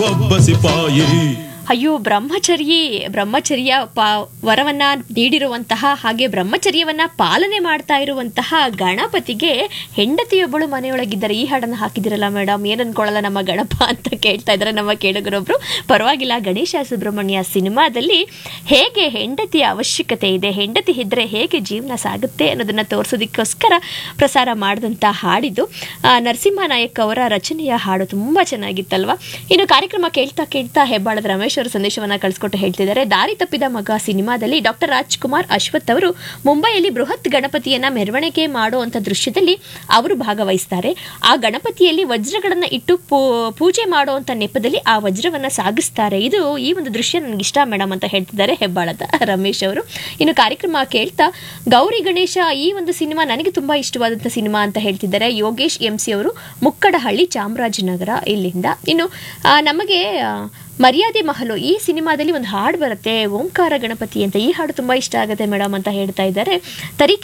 ಒಬ್ಬ ಸಿಪಾಯಿ ಅಯ್ಯೋ ಬ್ರಹ್ಮಚರ್ಯಿ ಬ್ರಹ್ಮಚರ್ಯ ಪ ವರವನ್ನ ನೀಡಿರುವಂತಹ ಹಾಗೆ ಬ್ರಹ್ಮಚರ್ಯವನ್ನ ಪಾಲನೆ ಮಾಡ್ತಾ ಇರುವಂತಹ ಗಣಪತಿಗೆ ಹೆಂಡತಿಯೊಬ್ಬಳು ಮನೆಯೊಳಗಿದ್ದಾರೆ ಈ ಹಾಡನ್ನು ಹಾಕಿದಿರಲ್ಲ ಮೇಡಮ್ ಏನ್ ಅನ್ಕೊಳ್ಳಲ್ಲ ನಮ್ಮ ಗಣಪ ಅಂತ ಕೇಳ್ತಾ ಇದ್ದಾರೆ ನಮ್ಮ ಕೇಳುಗರೊಬ್ರು ಪರವಾಗಿಲ್ಲ ಗಣೇಶ ಸುಬ್ರಹ್ಮಣ್ಯ ಸಿನಿಮಾದಲ್ಲಿ ಹೇಗೆ ಹೆಂಡತಿಯ ಅವಶ್ಯಕತೆ ಇದೆ ಹೆಂಡತಿ ಇದ್ರೆ ಹೇಗೆ ಜೀವನ ಸಾಗುತ್ತೆ ಅನ್ನೋದನ್ನ ತೋರಿಸೋದಕ್ಕೋಸ್ಕರ ಪ್ರಸಾರ ಮಾಡಿದಂಥ ಹಾಡಿದ್ದು ಆ, ನರಸಿಂಹ ನಾಯಕ್ ಅವರ ರಚನೆಯ ಹಾಡು ತುಂಬಾ ಚೆನ್ನಾಗಿತ್ತಲ್ವಾ ಇನ್ನು ಕಾರ್ಯಕ್ರಮ ಕೇಳ್ತಾ ಕೇಳ್ತಾ ಹೆಬ್ಬಾಳದ ರಮೇಶ್ ಅವರು ಸಂದೇಶವನ್ನ ಕಳಿಸ್ಕೊಟ್ಟು ಹೇಳ್ತಿದ್ದಾರೆ ದಾರಿ ತಪ್ಪಿದ ಮಗ ಸಿನಿಮಾದಲ್ಲಿ ಡಾಕ್ಟರ್ ರಾಜ್ಕುಮಾರ್ ಅಶ್ವಥ್ ಅವರು ಮುಂಬೈಯಲ್ಲಿ ಬೃಹತ್ ಗಣಪತಿಯನ್ನ ಮೆರವಣಿಗೆ ಮಾಡುವಂತ ದೃಶ್ಯದಲ್ಲಿ ಅವರು ಭಾಗವಹಿಸ್ತಾರೆ ಆ ಗಣಪತಿಯಲ್ಲಿ ವಜ್ರಗಳನ್ನ ಇಟ್ಟು ಪೂ- ಪೂಜೆ ಮಾಡುವಂತ ನೆಪದಲ್ಲಿ ಆ ವಜ್ರವನ್ನ ಸಾಗಿಸ್ತಾರೆ ಇದು ಈ ಒಂದು ದೃಶ್ಯ ನನಗೆ ಇಷ್ಟ ಮೇಡಮ್ ಅಂತ ಹೇಳ್ತಿದ್ದಾರೆ ಹೆಬ್ಬಾಳದ ರಮೇಶ್ ಅವರು ಇನ್ನು ಕಾರ್ಯಕ್ರಮ ಕೇಳ್ತಾ ಗೌರಿ ಗಣೇಶ ಈ ಒಂದು ಸಿನಿಮಾ ನನಗೆ ತುಂಬಾ ಇಷ್ಟವಾದಂಥ ಸಿನಿಮಾ ಅಂತ ಹೇಳ್ತಿದ್ದಾರೆ ಯೋಗೇಶ್ ಎಂ ಸಿ ಅವರು ಮುಕ್ಕಡಹಳ್ಳಿ ಚಾಮರಾಜನಗರ ಇಲ್ಲಿಂದ ಇನ್ನು ಆ, ನಮಗೆ ಆ, ಮರ್ಯಾದೆ ಮಹಲು ಈ ಸಿನಿಮಾದಲ್ಲಿ ಒಂದು ಹಾಡು ಬರುತ್ತೆ ಓಂಕಾರ ಗಣಪತಿ ಅಂತ ಈ ಹಾಡು ತುಂಬಾ ಇಷ್ಟ ಆಗುತ್ತೆ ಮೇಡಮ್ ಅಂತ ಹೇಳ್ತಾ ಇದ್ದಾರೆ ತರೀಕೆ